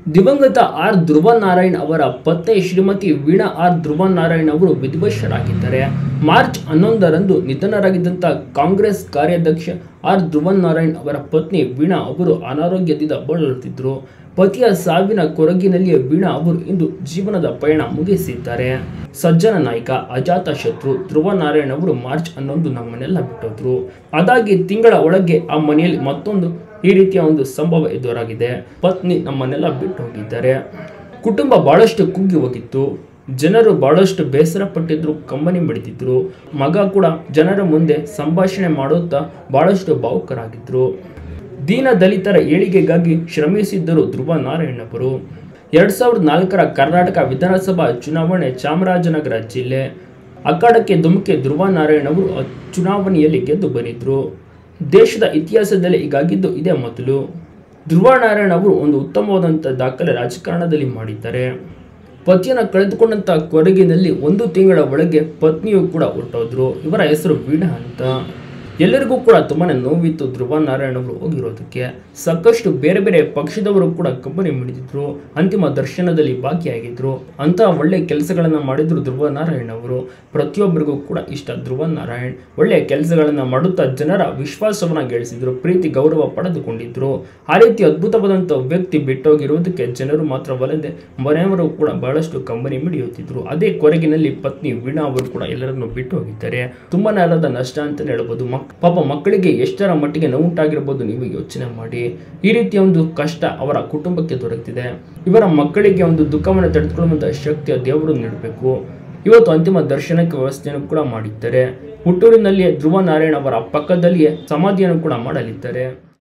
ದಿವಂಗತ ಆರ್ ಧ್ರುವ ನಾರಾಯಣ್ ಅವರ ಪತ್ನಿ ಶ್ರೀಮತಿ ವೀಣಾ ಆರ್ ಧ್ರುವ ನಾರಾಯಣ್ ಅವರು ವಿಧಿವಶರಾಗಿದ್ದಾರೆ ಮಾರ್ಚ್ ಹನ್ನೊಂದರಂದು ನಿಧನರಾಗಿದ್ದಂಥ ಕಾಂಗ್ರೆಸ್ ಕಾರ್ಯಾಧ್ಯಕ್ಷ ಆರ್ ಧ್ರುವ ನಾರಾಯಣ್ ಅವರ ಪತ್ನಿ ವೀಣಾ ಅವರು ಅನಾರೋಗ್ಯದಿಂದ ಬಳಲುತ್ತಿದ್ದರು ಪತಿಯ ಸಾವಿನ ಕೊರಗಿನಲ್ಲಿಯೇ ವೀಣಾ ಅವರು ಇಂದು ಜೀವನದ ಪಯಣ ಮುಗಿಸಿದ್ದಾರೆ ಸಜ್ಜನ ನಾಯಕ ಅಜಾತ ಶತ್ರು ಧ್ರುವ ನಾರಾಯಣ್ ಅವರು ಮಾರ್ಚ್ ಹನ್ನೊಂದು ನಮ್ಮನ್ನೆಲ್ಲ ಬಿಟ್ಟೋದ್ರು ಅದಾಗಿ ತಿಂಗಳ ಒಳಗೆ ಆ ಮನೆಯಲ್ಲಿ ಮತ್ತೊಂದು ಈ ರೀತಿಯ ಒಂದು ಸಂಭವ ಎದುರಾಗಿದೆ ಪತ್ನಿ ನಮ್ಮನ್ನೆಲ್ಲ ಬಿಟ್ಟು ಹೋಗಿದ್ದಾರೆ ಕುಟುಂಬ ಬಹಳಷ್ಟು ಕುಗ್ಗಿ ಹೋಗಿತ್ತು ಜನರು ಬಹಳಷ್ಟು ಬೇಸರ ಪಟ್ಟಿದ್ರು ಕಂಬನಿ ಮಿಡಿದಿದ್ರು ಮಗ ಕೂಡ ಜನರ ಮುಂದೆ ಸಂಭಾಷಣೆ ಮಾಡುತ್ತಾ ಬಹಳಷ್ಟು ಭಾವುಕರಾಗಿದ್ರು ದೀನ ದಲಿತರ ಏಳಿಗೆಗಾಗಿ ಶ್ರಮಿಸಿದ್ದರು ಧ್ರುವ ನಾರಾಯಣ್ ಅವರು ಎರಡ್ ಸಾವಿರದ ನಾಲ್ಕರ ಕರ್ನಾಟಕ ವಿಧಾನಸಭಾ ಚುನಾವಣೆ ಚಾಮರಾಜನಗರ ಜಿಲ್ಲೆ ಅಖಾಡಕ್ಕೆ ಧುಮುಕೆ ಧ್ರುವ ನಾರಾಯಣ್ ಅವರು ಆ ಚುನಾವಣೆಯಲ್ಲಿ ಗೆದ್ದು ಬಂದಿದ್ರು ದೇಶದ ಇತಿಹಾಸದಲ್ಲಿ ಹೀಗಾಗಿದ್ದು ಇದೇ ಮೊದಲು ಧ್ರುವ ನಾರಾಯಣ್ ಅವರು ಒಂದು ಉತ್ತಮವಾದಂಥ ದಾಖಲೆ ರಾಜಕಾರಣದಲ್ಲಿ ಮಾಡಿದ್ದಾರೆ ಪತಿಯನ್ನು ಕಳೆದುಕೊಂಡಂತ ಕೊರಗಿನಲ್ಲಿ ಒಂದು ತಿಂಗಳ ಒಳಗೆ ಪತ್ನಿಯು ಕೂಡ ಹೊರಟೋದ್ರು ಇವರ ಹೆಸರು ವೀಣಾ ಅಂತ ಎಲ್ಲರಿಗೂ ಕೂಡ ತುಂಬಾನೇ ನೋವಿತ್ತು ಧ್ರುವ ನಾರಾಯಣ್ ಅವರು ಹೋಗಿರೋದಕ್ಕೆ ಸಾಕಷ್ಟು ಬೇರೆ ಬೇರೆ ಪಕ್ಷದವರು ಕೂಡ ಕಂಬನಿ ಮಿಡಿದಿದ್ರು ಅಂತಿಮ ದರ್ಶನದಲ್ಲಿ ಭಾಗಿಯಾಗಿದ್ರು ಅಂತಹ ಒಳ್ಳೆ ಕೆಲಸಗಳನ್ನ ಮಾಡಿದ್ರು ಧ್ರುವ ನಾರಾಯಣ್ ಅವರು ಪ್ರತಿಯೊಬ್ಬರಿಗೂ ಕೂಡ ಇಷ್ಟ ಧ್ರುವ ನಾರಾಯಣ್ ಒಳ್ಳೆಯ ಕೆಲಸಗಳನ್ನ ಮಾಡುತ್ತಾ ಜನರ ವಿಶ್ವಾಸವನ್ನ ಗಳಿಸಿದ್ರು ಪ್ರೀತಿ ಗೌರವ ಪಡೆದುಕೊಂಡಿದ್ರು ಆ ರೀತಿ ಅದ್ಭುತವಾದಂಥ ವ್ಯಕ್ತಿ ಬಿಟ್ಟೋಗಿರುವುದಕ್ಕೆ ಜನರು ಮಾತ್ರವಲ್ಲದೆ ಮನೆಯವರು ಕೂಡ ಬಹಳಷ್ಟು ಕಂಬನಿ ಮಿಡಿಯುತ್ತಿದ್ರು ಅದೇ ಕೊರಗಿನಲ್ಲಿ ಪತ್ನಿ ವೀಣಾ ಅವರು ಕೂಡ ಎಲ್ಲರನ್ನು ಬಿಟ್ಟು ಹೋಗಿದ್ದಾರೆ ತುಂಬಾನೇ ಆದ ನಷ್ಟ ಅಂತಲೇ ಹೇಳ್ಬೋದು ಮಕ್ ಪಾಪ ಮಕ್ಕಳಿಗೆ ಎಷ್ಟರ ಮಟ್ಟಿಗೆ ನೋವುಂಟಾಗಿರ್ಬೋದು ನೀವು ಯೋಚನೆ ಮಾಡಿ ಈ ರೀತಿಯ ಒಂದು ಕಷ್ಟ ಅವರ ಕುಟುಂಬಕ್ಕೆ ದೊರೆತಿದೆ ಇವರ ಮಕ್ಕಳಿಗೆ ಒಂದು ದುಃಖವನ್ನು ತಡೆದುಕೊಳ್ಳುವಂತಹ ಶಕ್ತಿಯ ದೇವರು ನೀಡಬೇಕು ಇವತ್ತು ಅಂತಿಮ ದರ್ಶನಕ್ಕೆ ವ್ಯವಸ್ಥೆಯನ್ನು ಕೂಡ ಮಾಡಿದ್ದಾರೆ ಹುಟ್ಟೂರಿನಲ್ಲಿಯೇ ಧ್ರುವ ನಾರಾಯಣ್ ಅವರ ಪಕ್ಕದಲ್ಲಿಯೇ ಸಮಾಧಿಯನ್ನು ಕೂಡ ಮಾಡಲಿದ್ದಾರೆ